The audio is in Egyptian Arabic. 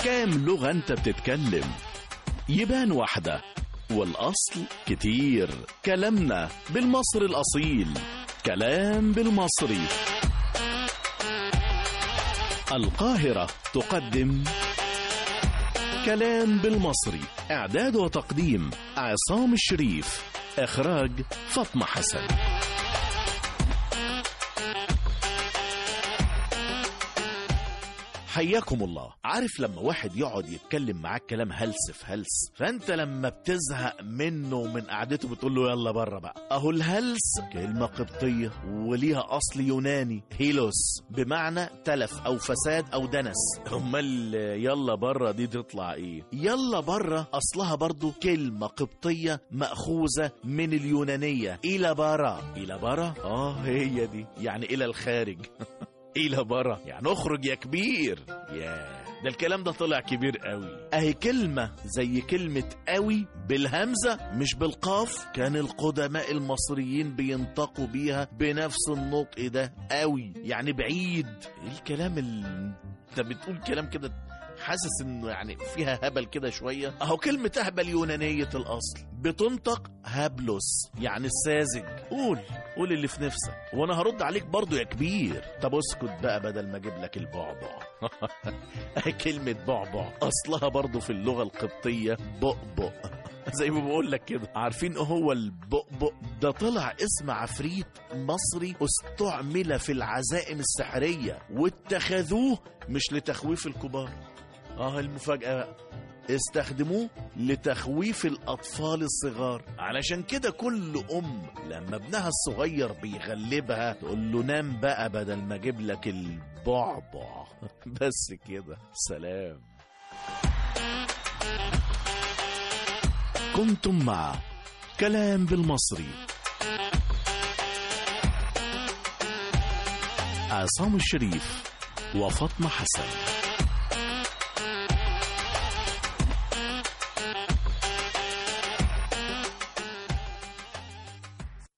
كام لغة انت بتتكلم يبان واحدة والأصل كتير كلامنا بالمصري الأصيل كلام بالمصري القاهرة تقدم كلام بالمصري إعداد وتقديم عصام الشريف إخراج فاطمة حسن حياكم الله عارف لما واحد يقعد يتكلم معاك كلام هلس في هلس فانت لما بتزهق منه ومن قعدته بتقول له يلا بره بقى اهو الهلس كلمة قبطية وليها اصل يوناني هيلوس بمعنى تلف او فساد او دنس امال يلا بره دي تطلع ايه يلا بره اصلها برضو كلمة قبطية مأخوذة من اليونانية الى برا الى برا اه هي دي يعني الى الخارج الى برا يعني اخرج يا كبير يا ده الكلام ده طلع كبير قوي اهي كلمة زي كلمة قوي بالهمزة مش بالقاف كان القدماء المصريين بينطقوا بيها بنفس النطق ده قوي يعني بعيد إيه الكلام اللي انت بتقول كلام كده حاسس انه يعني فيها هبل كده شويه اهو كلمه اهبل يونانيه الاصل بتنطق هبلوس يعني الساذج قول قول اللي في نفسك وانا هرد عليك برضو يا كبير طب اسكت بقى بدل ما اجيب لك البعبع كلمه بعبع اصلها برضو في اللغه القبطيه بؤبؤ زي ما بقول لك كده عارفين ايه هو البؤبؤ ده طلع اسم عفريت مصري استعمل في العزائم السحريه واتخذوه مش لتخويف الكبار اه المفاجأة بقى استخدموه لتخويف الأطفال الصغار علشان كده كل أم لما ابنها الصغير بيغلبها تقول له نام بقى بدل ما أجيب لك البعبع بس كده سلام كنتم مع كلام بالمصري عصام الشريف وفاطمة حسن